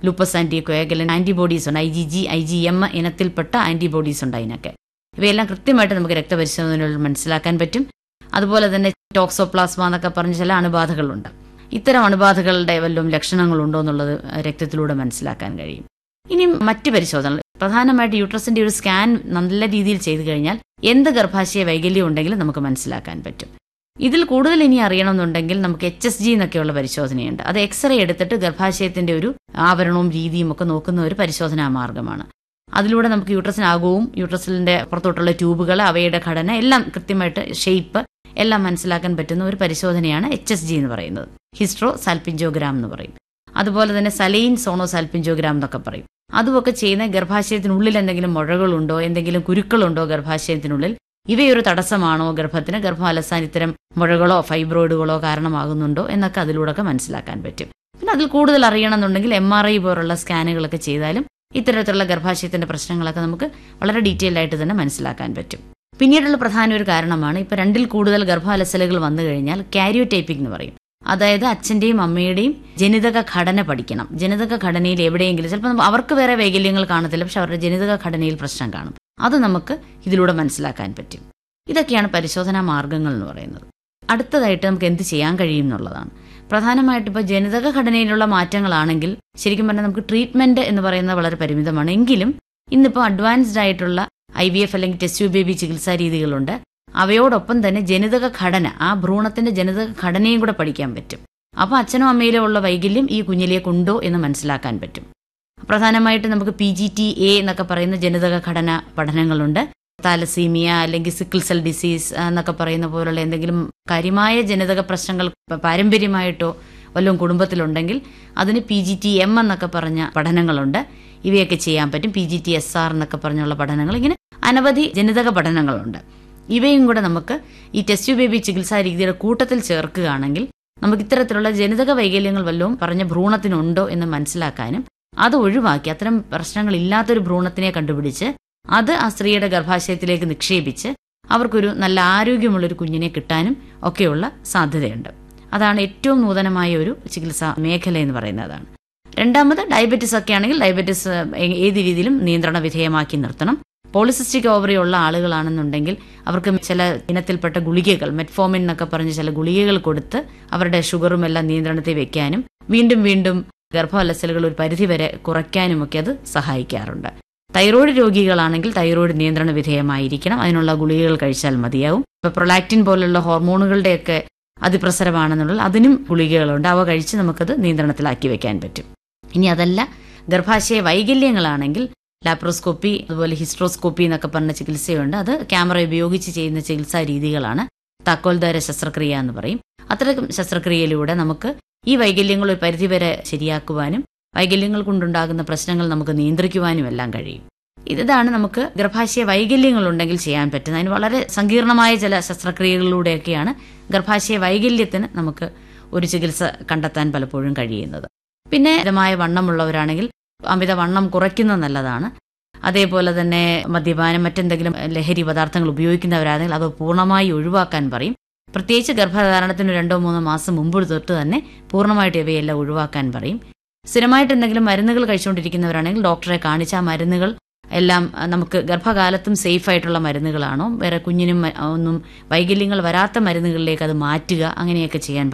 lupus anticoagulant antibodies ഉണ്ട് I G G I G M ഇനത്തിൽപ്പെട്ട antibodies ഉണ്ട് അതിനൊക്കെ ഇവയെല്ലാം കൃത്യമായിട്ട് നമുക്ക് രക്തപരിശോധനകളിൽ മനസ്സിലാക്കാൻ പറ്റും അതുപോലെ തന്നെ ടോക്സോപ്ലാസ്മ എന്നൊക്കെ പറഞ്ഞ ചില അണുബാധകളുണ്ട് ഇത്തരം അണുബാധകളുടെ വല്ലതും ലക്ഷണങ്ങളുണ്ടോ എന്നുള്ളത് രക്തത്തിലൂടെ മനസ്സിലാക്കാൻ കഴിയും ഇനി മറ്റ് പരിശോധനകൾ പ്രധാനമായിട്ട് യൂട്രസിന്റെ ഒരു സ്കാൻ നല്ല രീതിയിൽ ചെയ്തു കഴിഞ്ഞാൽ എന്ത് ഗർഭാശയ വൈകല്യം ഉണ്ടെങ്കിലും നമുക്ക് മനസ്സിലാക്കാൻ പറ്റും ഇതിൽ കൂടുതൽ ഇനി അറിയണമെന്നുണ്ടെങ്കിൽ നമുക്ക് എച്ച് എസ് ജി എന്നൊക്കെയുള്ള പരിശോധനയുണ്ട് അത് എക്സ്റേ എടുത്തിട്ട് ഗർഭാശയത്തിന്റെ ഒരു ആവരണവും രീതിയും ഒക്കെ നോക്കുന്ന ഒരു പരിശോധനാ മാർഗമാണ് അതിലൂടെ നമുക്ക് യൂട്രസിനാകവും യൂട്രസിന്റെ പുറത്തോട്ടുള്ള ട്യൂബുകൾ അവയുടെ ഘടന എല്ലാം കൃത്യമായിട്ട് ഷേപ്പ് എല്ലാം മനസ്സിലാക്കാൻ പറ്റുന്ന ഒരു പരിശോധനയാണ് എച്ച് എസ് ജി എന്ന് പറയുന്നത് ഹിസ്ട്രോ സാൽപിഞ്ചോഗ്രാം എന്ന് പറയും അതുപോലെ തന്നെ സലൈൻ സോണോ സാൽപിഞ്ചോഗ്രാം എന്നൊക്കെ പറയും അതുമൊക്കെ ചെയ്യുന്ന ഗർഭാശയത്തിനുള്ളിൽ എന്തെങ്കിലും മുഴകളുണ്ടോ എന്തെങ്കിലും കുരുക്കളുണ്ടോ ഗർഭാശയത്തിനുള്ളിൽ ഇവയൊരു തടസ്സമാണോ ഗർഭത്തിന് ഗർഭം അലസാൻ ഇത്തരം മുഴകളോ ഫൈബ്രോയിഡുകളോ കാരണമാകുന്നുണ്ടോ എന്നൊക്കെ അതിലൂടെയൊക്കെ മനസ്സിലാക്കാൻ പറ്റും പിന്നെ അതിൽ കൂടുതൽ അറിയണമെന്നുണ്ടെങ്കിൽ എം ആർ ഐ പോലുള്ള സ്കാനുകളൊക്കെ ചെയ്താലും ഇത്തരത്തിലുള്ള ഗർഭാശയത്തിന്റെ പ്രശ്നങ്ങളൊക്കെ നമുക്ക് വളരെ ഡീറ്റെയിൽ ആയിട്ട് തന്നെ മനസ്സിലാക്കാൻ പറ്റും പിന്നീടുള്ള പ്രധാന ഒരു കാരണമാണ് ഇപ്പൊ രണ്ടിൽ കൂടുതൽ ഗർഭാലസലുകൾ വന്നു കഴിഞ്ഞാൽ കാരിയോടൈപ്പിക് എന്ന് പറയും അതായത് അച്ഛന്റെയും അമ്മയുടെയും ജനിതക ഘടന പഠിക്കണം ജനിതക ഘടനയിൽ എവിടെയെങ്കിലും ചിലപ്പോൾ അവർക്ക് വേറെ വൈകല്യങ്ങൾ കാണത്തില്ല പക്ഷെ അവരുടെ ജനിതക ഘടനയിൽ പ്രശ്നം കാണും അത് നമുക്ക് ഇതിലൂടെ മനസ്സിലാക്കാൻ പറ്റും ഇതൊക്കെയാണ് പരിശോധനാ മാർഗങ്ങൾ എന്ന് പറയുന്നത് അടുത്തതായിട്ട് നമുക്ക് എന്ത് ചെയ്യാൻ കഴിയും എന്നുള്ളതാണ് പ്രധാനമായിട്ട് ഇപ്പോൾ ജനിതക ഘടനയിലുള്ള മാറ്റങ്ങളാണെങ്കിൽ ശരിക്കും പറഞ്ഞാൽ നമുക്ക് ട്രീറ്റ്മെന്റ് എന്ന് പറയുന്നത് വളരെ പരിമിതമാണ് എങ്കിലും ഇന്നിപ്പോൾ അഡ്വാൻസ്ഡ് ആയിട്ടുള്ള ഐ വി എഫ് അല്ലെങ്കിൽ ടെസ്റ്റ് ബേബി ചികിത്സാ രീതികളുണ്ട് അവയോടൊപ്പം തന്നെ ജനിതക ഘടന ആ ഭ്രൂണത്തിന്റെ ജനിതക ഘടനയും കൂടെ പഠിക്കാൻ പറ്റും അപ്പോൾ അച്ഛനും അമ്മയിലും ഉള്ള വൈകല്യം ഈ കുഞ്ഞിലേക്കുണ്ടോ എന്ന് മനസ്സിലാക്കാൻ പറ്റും പ്രധാനമായിട്ട് നമുക്ക് പി ജി ടി എ എന്നൊക്കെ പറയുന്ന ജനിതക ഘടന പഠനങ്ങളുണ്ട് താലസീമിയ അല്ലെങ്കിൽ സിക്കിൾ സെൽ ഡിസീസ് എന്നൊക്കെ പറയുന്ന പോലുള്ള എന്തെങ്കിലും കാര്യമായ ജനിതക പ്രശ്നങ്ങൾ പാരമ്പര്യമായിട്ടോ വല്ലതും കുടുംബത്തിലുണ്ടെങ്കിൽ അതിന് പി ജി ടി എം എന്നൊക്കെ പറഞ്ഞ പഠനങ്ങളുണ്ട് ഇവയൊക്കെ ചെയ്യാൻ പറ്റും P G T S R എന്നൊക്കെ പറഞ്ഞുള്ള പഠനങ്ങൾ ഇങ്ങനെ അനവധി ജനിതക പഠനങ്ങളുണ്ട് ഇവയും കൂടെ നമുക്ക് ഈ ടെസ്റ്റ് ബേബി ചികിത്സാ രീതിയുടെ കൂട്ടത്തിൽ ചേർക്കുകയാണെങ്കിൽ നമുക്ക് ഇത്തരത്തിലുള്ള ജനിതക വൈകല്യങ്ങൾ വല്ലതും പറഞ്ഞ ഭ്രൂണത്തിനുണ്ടോ എന്ന് മനസ്സിലാക്കാനും അത് ഒഴിവാക്കി അത്തരം പ്രശ്നങ്ങൾ ഇല്ലാത്തൊരു ഭ്രൂണത്തിനെ കണ്ടുപിടിച്ച് അത് ആ സ്ത്രീയുടെ ഗർഭാശയത്തിലേക്ക് നിക്ഷേപിച്ച് അവർക്കൊരു നല്ല ആരോഗ്യമുള്ളൊരു കുഞ്ഞിനെ കിട്ടാനും ഒക്കെയുള്ള സാധ്യതയുണ്ട് അതാണ് ഏറ്റവും നൂതനമായ ഒരു ചികിത്സാ മേഖല എന്ന് പറയുന്നതാണ് രണ്ടാമത് ഡയബറ്റിസ് ഒക്കെ ആണെങ്കിൽ ഡയബറ്റിസ് ഏത് രീതിയിലും നിയന്ത്രണ വിധേയമാക്കി നിർത്തണം പോളിസിസ്റ്റിക് ഓവറി ഉള്ള ആളുകളാണെന്നുണ്ടെങ്കിൽ അവർക്ക് ചില ഇനത്തിൽപ്പെട്ട ഗുളികകൾ മെറ്റ്ഫോമിൻ എന്നൊക്കെ പറഞ്ഞ് ചില ഗുളികകൾ കൊടുത്ത് അവരുടെ ഷുഗറും എല്ലാം നിയന്ത്രണത്തിൽ വെക്കാനും വീണ്ടും വീണ്ടും ഗർഭവലസലുകൾ ഒരു പരിധിവരെ കുറയ്ക്കാനുമൊക്കെ അത് സഹായിക്കാറുണ്ട് തൈറോയ്ഡ് രോഗികളാണെങ്കിൽ തൈറോയ്ഡ് നിയന്ത്രണ വിധേയമായിരിക്കണം അതിനുള്ള ഗുളികകൾ കഴിച്ചാൽ മതിയാവും ഇപ്പൊ പ്രൊലാക്റ്റിൻ പോലുള്ള ഹോർമോണുകളുടെയൊക്കെ അതിപ്രസരമാണെന്നുള്ളത് അതിനും ഗുളികകളുണ്ട് അവ കഴിച്ച് നമുക്കത് നിയന്ത്രണത്തിലാക്കി വെക്കാൻ പറ്റും ഇനി അതല്ല ഗർഭാശയ വൈകല്യങ്ങളാണെങ്കിൽ ലാപ്രോസ്കോപ്പി അതുപോലെ ഹിസ്ട്രോസ്കോപ്പി എന്നൊക്കെ പറഞ്ഞ ചികിത്സയുണ്ട് അത് ക്യാമറ ഉപയോഗിച്ച് ചെയ്യുന്ന ചികിത്സാ രീതികളാണ് താക്കോൽദാര ശസ്ത്രക്രിയ എന്ന് പറയും അത്തരം ശസ്ത്രക്രിയയിലൂടെ നമുക്ക് ഈ വൈകല്യങ്ങൾ ഒരു പരിധിവരെ ശരിയാക്കുവാനും വൈകല്യങ്ങൾ കൊണ്ടുണ്ടാകുന്ന പ്രശ്നങ്ങൾ നമുക്ക് നിയന്ത്രിക്കുവാനും എല്ലാം കഴിയും ഇതാണ് നമുക്ക് ഗർഭാശയ വൈകല്യങ്ങൾ ഉണ്ടെങ്കിൽ ചെയ്യാൻ പറ്റുന്നത് അതിന് വളരെ സങ്കീർണമായ ചില ശസ്ത്രക്രിയകളിലൂടെയൊക്കെയാണ് ഗർഭാശയ വൈകല്യത്തിന് നമുക്ക് ഒരു ചികിത്സ കണ്ടെത്താൻ പലപ്പോഴും കഴിയുന്നത് പിന്നെ മിതമായ വണ്ണമുള്ളവരാണെങ്കിൽ അമിത വണ്ണം കുറയ്ക്കുന്നത് നല്ലതാണ് അതേപോലെ തന്നെ മദ്യപാനം മറ്റെന്തെങ്കിലും ലഹരി പദാർത്ഥങ്ങൾ ഉപയോഗിക്കുന്നവരാണെങ്കിൽ അത് പൂർണ്ണമായി ഒഴിവാക്കാൻ പറയും പ്രത്യേകിച്ച് ഗർഭധാരണത്തിന് രണ്ടോ മൂന്നോ മാസം മുമ്പ് തൊട്ട് തന്നെ പൂർണ്ണമായിട്ട് ഇവയെല്ലാം ഒഴിവാക്കാൻ പറയും സ്ഥിരമായിട്ട് എന്തെങ്കിലും മരുന്നുകൾ കഴിച്ചുകൊണ്ടിരിക്കുന്നവരാണെങ്കിൽ ഡോക്ടറെ കാണിച്ച് ആ മരുന്നുകൾ എല്ലാം നമുക്ക് ഗർഭകാലത്തും സേഫ് ആയിട്ടുള്ള മരുന്നുകളാണോ വേറെ കുഞ്ഞിനും ഒന്നും വൈകല്യങ്ങൾ വരാത്ത മരുന്നുകളിലേക്ക് അത് മാറ്റുക അങ്ങനെയൊക്കെ ചെയ്യാൻ